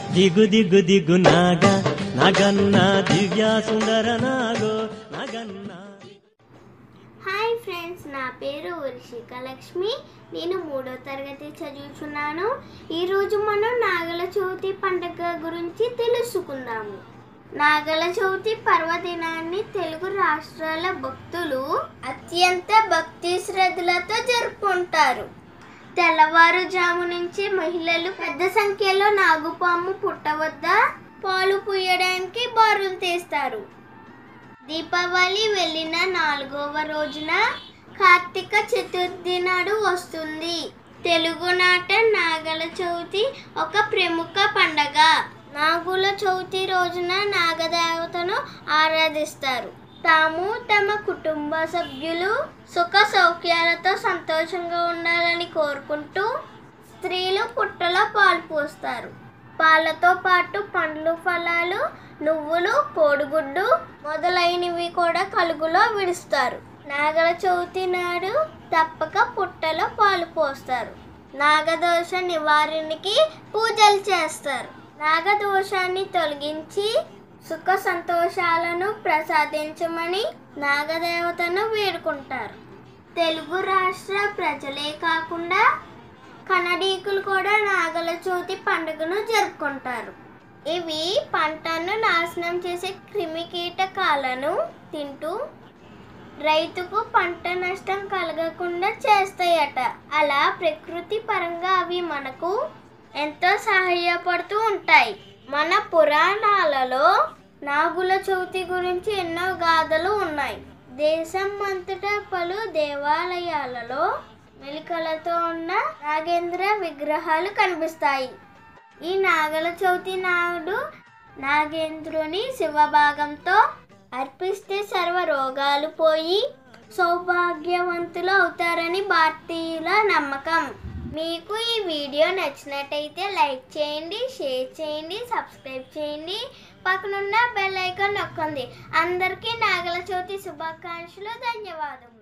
దిగు దిగు దిగు నాగ నగన్న దివ్య సుందర నాగో నగన్న హాయ్ ఫ్రెండ్స్ నా పేరు వర్షిక లక్ష్మి నేను మూడో తరగతి చదువుతున్నాను ఈరోజు మనం నాగల చవితి పండుగ గురించి తెలుసుకుందాము నాగల చవితి పర్వదినాన్ని తెలుగు రాష్ట్రాల భక్తులు అత్యంత భక్తి శ్రద్ధలతో జరుపుకుంటారు తెల్లవారుజాము నుంచి మహిళలు పెద్ద సంఖ్యలో నాగుపాము పుట్ట వద్ద పాలు పూయడానికి బారులు తీస్తారు దీపావళి వెళ్ళిన నాలుగవ రోజున కార్తీక చతుర్థి నాడు వస్తుంది తెలుగునాట నాగల చవితి ఒక ప్రముఖ పండగ నాగుల చవితి రోజున నాగదేవతను ఆరాధిస్తారు తాము తమ కుటుంబ సభ్యులు సుఖ సౌఖ్యాలతో సంతోషంగా ఉండాలని కోరుకుంటూ స్త్రీలు పుట్టలో పాలు పోస్తారు పాలతో పాటు పండ్లు ఫలాలు నువ్వులు కోడిగుడ్డు మొదలైనవి కూడా కలుగులో విడుస్తారు నాగల చవితి నాడు తప్పక పుట్టలో పాలు పోస్తారు నాగదోష నివారణకి పూజలు చేస్తారు నాగదోషాన్ని తొలగించి సుఖ సంతోషాలను ప్రసాదించమని నాగదేవతను వేడుకుంటారు తెలుగు రాష్ట్ర ప్రజలే కాకుండా కన్నడీకులు కూడా నాగల చవితి పండుగను జరుపుకుంటారు ఇవి పంటను నాశనం చేసే క్రిమి కీటకాలను తింటూ రైతుకు పంట నష్టం కలగకుండా చేస్తాయట అలా ప్రకృతి పరంగా అవి మనకు ఎంతో సహాయపడుతూ ఉంటాయి మన పురాణాలలో నాగుల చవితి గురించి ఎన్నో గాథలు ఉన్నాయి దేశం అంతటా పలు దేవాలయాలలో మెలికలతో ఉన్న నాగేంద్ర విగ్రహాలు కనిపిస్తాయి ఈ నాగల చవితి నాడు నాగేంద్రుని శివభాగంతో అర్పిస్తే సర్వ రోగాలు పోయి సౌభాగ్యవంతులు అవుతారని భారతీయుల నమ్మకం మీకు ఈ వీడియో నచ్చినట్టయితే లైక్ చేయండి షేర్ చేయండి సబ్స్క్రైబ్ చేయండి పక్కనున్న బెల్ ఐకాన్ నొక్కండి అందరికీ నాగల చవితి శుభాకాంక్షలు ధన్యవాదములు